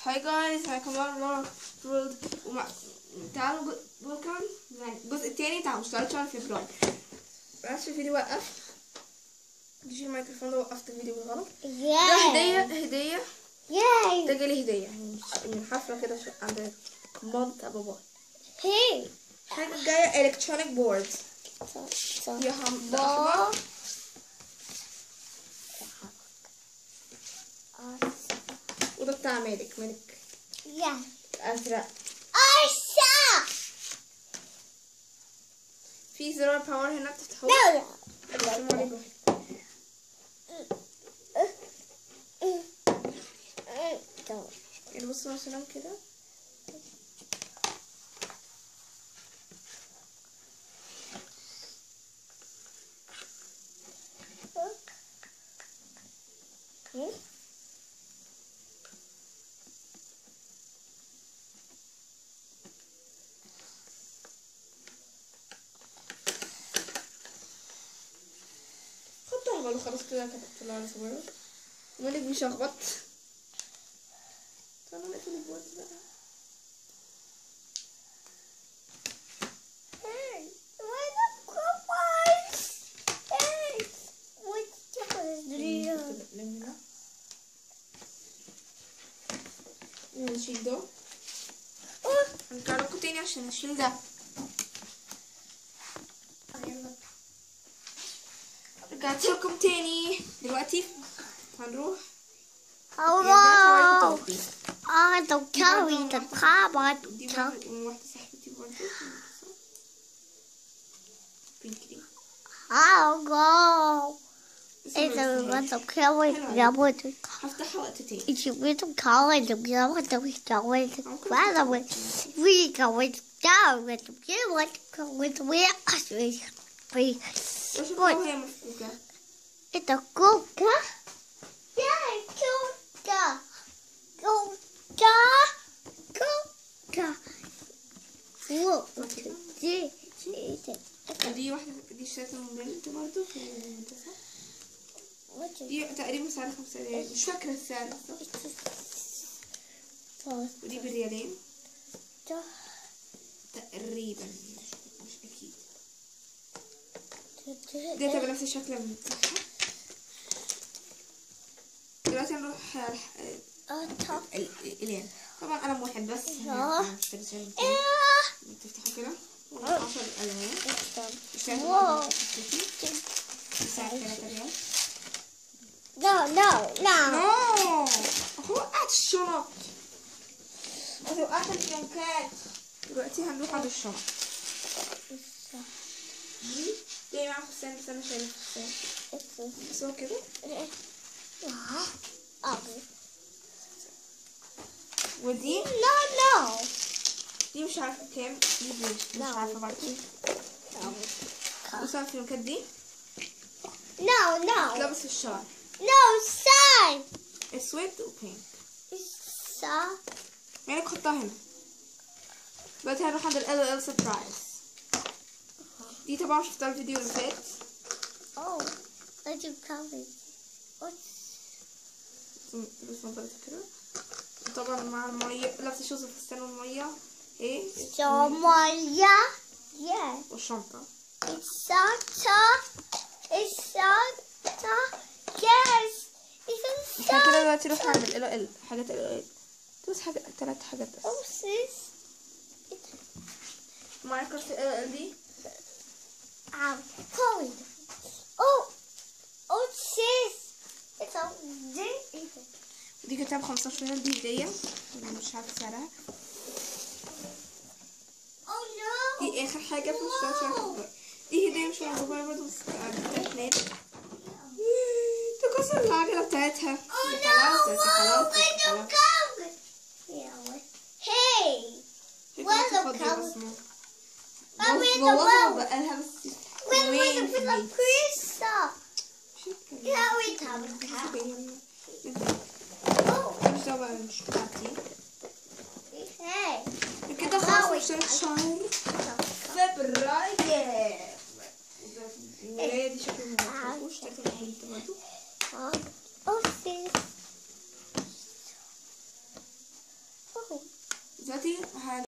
هاي جايز معاكم لورا وورلد ومع تعالوا ويلكم يعني الجزء التاني بتاع مشترك شهر فبراير بس الفيديو وقف دي الميكروفون ده وقفت الفيديو بالغلط ده هدية ياي هدية ياي ده جالي هدية يعني من حفلة كده ش- عند مامت باباي هي الحاجة الجاية الكترونيك بورد يا هم ده أحمر وده بتاع مالك مالك يا أزرق أرشا في زرار باور هنا بتتحول لا بس مالك واحد. يعني بصوا مثلا كده خدتها بقى خلاص كده كتبت لها على صغيرة مالك بيشخبط طب انا نقفل البورد بقى Hey, where the coupons? Hey, what's the deal? من هنا ونشيل ده هنرجع لكم تاني عشان نشيل ده رجعت لكم تاني دلوقتي هنروح Hello. I don't carry the car, but دي carry. واحدة واحدة صاحبتي برضه بينك دي I'll go. لسه It's ما a لبستهاش. little carry. Yeah, but هفتحها وقت تاني it's a little carry. The yellow, the yellow, the rather with we go with down with the yellow, with we we. بشوفها وهي مفكوكة It's a coca. Yeah, coca. Coca. Coca. Look, this is it. ودي واحدة دي شاشة موبيل برضه في المدرسة What is دي تقريبا سعرها خمسة ريال مش فاكرة السعر بالظبط it? ودي بريالين تقريبا مش مش أكيد دي هتبقى نفس الشكل من بتاعها دلوقتي هنروح الح- ال- الإلين طبعا قلم واحد بس آه. أنا اشتريت شوية من كده. تفتحوا كده عشر ألوان اشتريت واو. واحدة تفتحي. السعر تلاتة ريال No, no, no. نو هو وقعت الشنط هو وقعت الفيونكات دلوقتي هنروح عند الشنط دي جاي معاها فستان بس انا شايله فستان بس هو كده ودي No, no. دي مش عارفه بكام دي مش, مش عارفه برضه بص على الفيونكات دي No, no. لابس في الشعر No, son. اسود وبينك Son. يعني حطها هنا دلوقتي هنروح عند ال ال سربرايز دي طبعا شفتها الفيديو اللي فات Oh, let you come in. What's بس نظرت كده طبعا مع المية لابسة شوز الفستان والمية ايه Somalia? Yeah. والشنطة It's Santa. It's Santa. Yes. It's احنا كده Santa. دلوقتي رحنا عند ال ال حاجات ال ال بس حاجة تلات حاجات بس Oh, sis. ماركرز ال ال دي Ow. Chloe. Oh. Oh, sis. It's a ding. دي كتاب 15 ريال دي هدية مش عارفة سعرها Oh, no. دي اخر حاجة في المستشفى دي هدية مش موجودة برضه بس بتاعت نادي تكسر العجلة بتاعتها Oh, دي no. خلاص دي خلاص Oh, دي wait, no, خلاص come. Yeah, what? Hey. هي Where's كانت the فاضية cow? بس ما- I'm بوظ- in the بوظها world. بقالها بس Wait, wait, يومين في wait, البيت. the pizza. مش هتكلم. Yeah, wait, have a cow. Oh, مش دعوة مش بتاعتي hey. كده خلاص مش شهر فبراير المراية دي شكله مفهوش شكله بنت برضه Oh, oh, sis. دلوقتي ه-